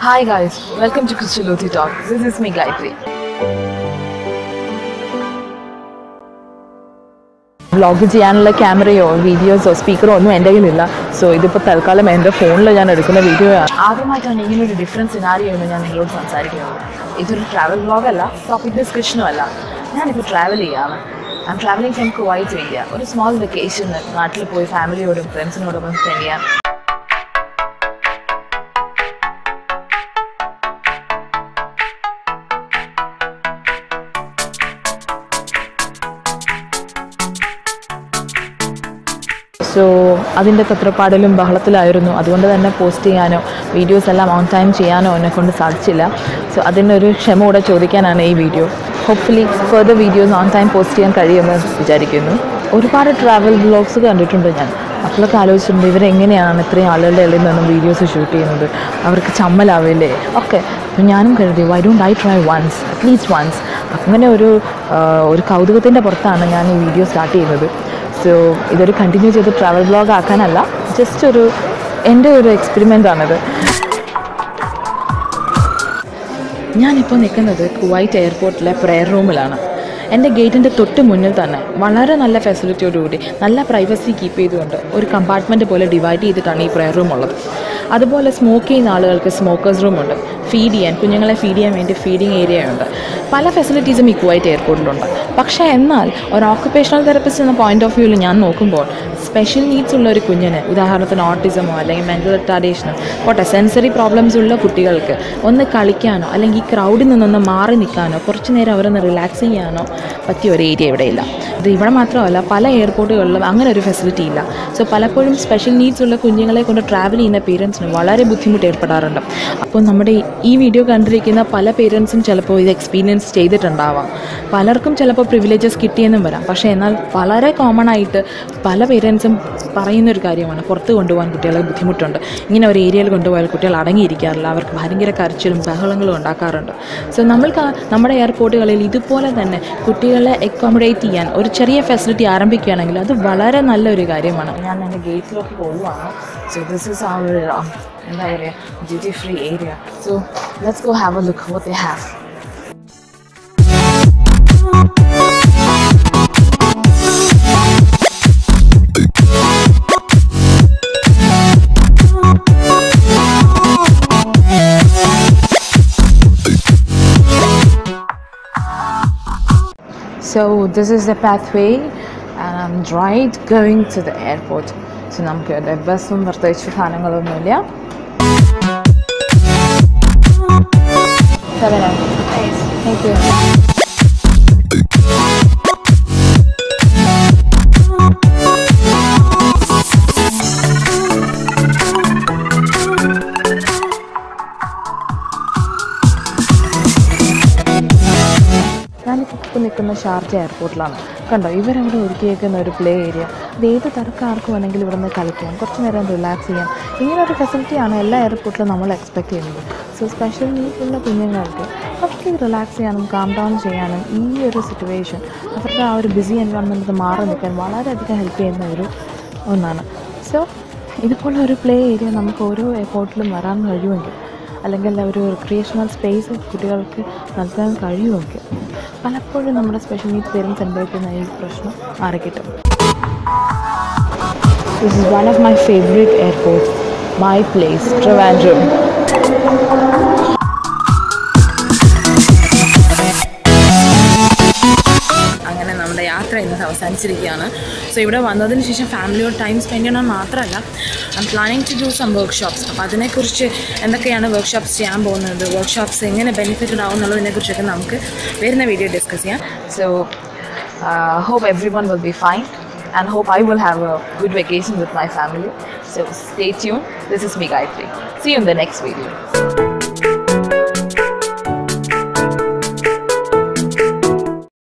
Hi guys, welcome to Kuchiloti Talk. This is me Gayatri. Vlog ചെയ്യാനുള്ള ക്യാമറയോ വീഡിയോസോ സ്പീക്കറോ ഒന്നും എൻ്റെ കയ്യിലില്ല സോ ഇതിപ്പോൾ തൽക്കാലം എൻ്റെ ഫോണിൽ ഞാൻ എടുക്കുന്ന വീഡിയോ ആണ് ആദ്യമായിട്ടാണ് ഇങ്ങനെ ഒരു ഡിഫറൻറ്റ് സിനാരിയോ എന്ന് ഞാൻ നിങ്ങളോട് സംസാരിക്കുന്നത് ഇതൊരു ട്രാവൽ വ്ളോഗ് അല്ല ടോപ്പിക് ഡിസ്കഷനും അല്ല ഞാനിപ്പോൾ ട്രാവൽ ചെയ്യാണ് I'm travelling from Kuwait to India ഒരു സ്മോൾ വെക്കേഷൻ നാട്ടിൽ പോയി ഫാമിലിയോടും ഫ്രണ്ട്സിനോടൊപ്പം സ്പെൻഡ് ചെയ്യാൻ സോ അതിൻ്റെ തത്രപ്പാടിലും ബഹളത്തിലായിരുന്നു അതുകൊണ്ട് തന്നെ പോസ്റ്റ് ചെയ്യാനോ വീഡിയോസ് എല്ലാം ഓൺ ടൈം ചെയ്യാനോ എന്നെ കൊണ്ട് സാധിച്ചില്ല സോ അതിനൊരു ക്ഷമ കൂടെ ചോദിക്കാനാണ് ഈ video hopefully further videos on time post ചെയ്യാൻ കഴിയുമെന്ന് വിചാരിക്കുന്നു ഒരുപാട് ട്രാവൽ ബ്ലോഗ്സ് കണ്ടിട്ടുണ്ട് ഞാൻ അപ്പോഴൊക്കെ ആലോചിച്ചിട്ടുണ്ട് ഇവരെങ്ങനെയാണ് ഇത്രയും ആളുകളുടെ ഇടയിൽ നിന്നും വീഡിയോസ് ഷൂട്ട് ചെയ്യുന്നത് അവർക്ക് ചമ്മലാവില്ലേ ഒക്കെ അപ്പോൾ ഞാനും കരുതി why don't I try once at least once അങ്ങനെ ഒരു ആ, ഒരു കൗതുകത്തിൻ്റെ പുറത്താണ് ഞാൻ ഈ വീഡിയോ സ്റ്റാർട്ട് ചെയ്യുന്നത് സോ ഇതൊരു കണ്ടിന്യൂ ചെയ്ത് ട്രാവൽ ബ്ലോഗ് ആക്കാനല്ല ജസ്റ്റ് ഒരു എൻ്റെ ഒരു എക്സ്പെരിമെൻ്റ് ആണിത് ഞാനിപ്പോൾ നിൽക്കുന്നത് കുവൈറ്റ് എയർപോർട്ടിലെ പ്രെയർ റൂമിലാണ് എൻ്റെ ഗേറ്റിൻ്റെ തൊട്ട് മുന്നിൽ തന്നെ വളരെ നല്ല ഫെസിലിറ്റിയോടുകൂടി നല്ല പ്രൈവസി കീപ്പ് ചെയ്തുകൊണ്ട് ഒരു കമ്പാർട്ട്മെൻറ്റ് പോലെ ഡിവൈഡ് ചെയ്തിട്ടാണ് ഈ പ്രെയർ റൂം ഉള്ളത് അതുപോലെ സ്മോക്ക് ചെയ്യുന്ന ആളുകൾക്ക് സ്മോക്കേഴ്സ് റൂമുണ്ട് ഫീഡ് ചെയ്യാൻ കുഞ്ഞുങ്ങളെ ഫീഡ് ചെയ്യാൻ വേണ്ടി ഫീഡിങ് ഏരിയ ഉണ്ട് പല ഫെസിലിറ്റീസും ഈ കുവൈറ്റ് എയർപോർട്ടിലുണ്ട് പക്ഷേ എന്നാൽ ഒരു ഓക്കുപേഷണൽ തെറപ്പിസ്റ്റ് എന്ന പോയിന്റ് ഓഫ് വ്യൂവിൽ ഞാൻ നോക്കുമ്പോൾ സ്പെഷ്യൽ നീഡ്സ് ഉള്ള ഒരു കുഞ്ഞിന് ഉദാഹരണത്തിന് ഓട്ടിസമോ അല്ലെങ്കിൽ മെൻ്റൽ റിട്ടാർഡേഷനോ പോട്ടെ സെൻസറി പ്രോബ്ലംസ് ഉള്ള കുട്ടികൾക്ക് ഒന്ന് കളിക്കാനോ അല്ലെങ്കിൽ ഈ ക്രൗഡിൽ നിന്നൊന്ന് മാറി നിൽക്കാനോ കുറച്ച് നേരം അവരൊന്ന് റിലാക്സ് ചെയ്യാനോ പറ്റിയ ഒരു ഏരിയ ഇവിടെ ഇല്ല ഇത് ഇവിടെ മാത്രമല്ല പല എയർപോർട്ടുകളിലും അങ്ങനെ ഒരു ഫെസിലിറ്റി ഇല്ല സോ പലപ്പോഴും സ്പെഷ്യൽ നീഡ്സ് ഉള്ള കുഞ്ഞുങ്ങളെ കൊണ്ട് ട്രാവൽ ചെയ്യുന്ന പേരൻസിന് വളരെ ബുദ്ധിമുട്ട് ഏർപ്പെടാറുണ്ട് അപ്പോൾ നമ്മുടെ ഈ വീഡിയോ കണ്ടിരിക്കുന്ന പല പേരൻസും ചിലപ്പോൾ ഇത് എക്സ്പീരിയൻസ് ചെയ്തിട്ടുണ്ടാവാം പലർക്കും ചിലപ്പോൾ പ്രിവിലേജസ് കിട്ടിയെന്നും വരാം പക്ഷേ എന്നാൽ വളരെ കോമൺ ആയിട്ട് പല പേരൻസും പറയുന്ന ഒരു കാര്യമാണ് പുറത്ത് കൊണ്ടുപോകാൻ കുട്ടികളെ ബുദ്ധിമുട്ടുണ്ട് ഇങ്ങനെ ഒരു ഏരിയയിൽ കൊണ്ടുപോയാൽ കുട്ടികൾ അടങ്ങിയിരിക്കാറില്ല അവർക്ക് ഭയങ്കര കരച്ചിലും ബഹളങ്ങളും ഉണ്ടാക്കാറുണ്ട് സോ നമ്മൾക്ക് നമ്മുടെ എയർപോർട്ടുകളിൽ ഇതുപോലെ തന്നെ കുട്ടികളെ അക്കോമഡേറ്റ് ചെയ്യാൻ ഒരു ചെറിയ ഫെസിലിറ്റി ആരംഭിക്കുകയാണെങ്കിൽ അത് വളരെ നല്ലൊരു കാര്യമാണ് ഞാൻ എൻ്റെ ഗേറ്റിലോട്ട് പോവുകയാണ് സോ ദിസ് ഇസ് അവർ എന്താ പറയുക duty free area so let's go have a look what they have So this is the pathway and I'm right going to the airport. So നമുക്ക് ഇവിടെ ബസ്സും പ്രത്യേകിച്ച് സാധനങ്ങളൊന്നുമില്ല Seven Thank you. ഞാനിപ്പോൾ ഇപ്പോൾ നിൽക്കുന്ന ഷാർജ എയർപോർട്ടിലാണ് കണ്ടോ ഇവരവിടെ ഒരുക്കിയേക്കുന്ന ഒരു പ്ലേ ഏരിയ ഇത് ഏത് തരക്കാർക്ക് വേണമെങ്കിലും ഇവിടെ നിന്ന് കളിക്കാം കുറച്ച് നേരം റിലാക്സ് ചെയ്യാം ഇങ്ങനെ ഒരു ഫെസിലിറ്റിയാണ് എല്ലാ എയർപോർട്ടിലും നമ്മൾ എക്സ്പെക്ട് ചെയ്യുന്നത് സോ സ്പെഷ്യൽ നീഡ്സ് ഉള്ള കുഞ്ഞുങ്ങൾക്ക് കുറച്ച് റിലാക്സ് ചെയ്യാനും കാം ഡൗൺ ചെയ്യാനും ഈ ഒരു സിറ്റുവേഷൻ അവരുടെ ആ ഒരു ബിസി എൻവയോൺമെൻറ്റിൽ മാറി നിൽക്കാൻ വളരെയധികം ഹെൽപ്പ് ചെയ്യുന്ന ഒരു ഒന്നാണ് സോ ഇതുപോലെ ഒരു പ്ലേ ഏരിയ നമുക്ക് ഓരോ എയർപോർട്ടിലും വരാൻ കഴിയുമെങ്കിൽ അല്ലെങ്കിൽ ഒരു റിക്രിയേഷണൽ സ്പേസ് കുട്ടികൾക്ക് നൽകാൻ കഴിയുമെങ്കിൽ പലപ്പോഴും നമ്മുടെ സ്പെഷ്യൽ നീഡ് പേരൻസ് അനുഭവിക്കുന്ന ഈ പ്രശ്നം മാറിക്കിട്ടും this is one of my favourite airport my place Trivandrum അങ്ങനെ നമ്മുടെ യാത്ര ഇന്ന് അവസാനിച്ചിരിക്കുകയാണ് സോ ഇവിടെ വന്നതിന് ശേഷം ഫാമിലിയോട് ടൈം സ്പെൻഡ് ചെയ്യണം മാത്രമല്ല I'm planning to do some workshops അപ്പോൾ അതിനെക്കുറിച്ച് എന്തൊക്കെയാണ് വർക്ക്ഷോപ്സ് ചെയ്യാൻ പോകുന്നത് വർക്ക്ഷോപ്സ് എങ്ങനെ ബെനിഫിറ്റഡ് ആവും എന്നുള്ളതിനെക്കുറിച്ചൊക്കെ നമുക്ക് വരുന്ന വീഡിയോ ഡിസ്കസ് ചെയ്യാം so hope everyone will be fine and hope I will have a good vacation with my family. So stay tuned. This is me, Gayatri. See you in the next video.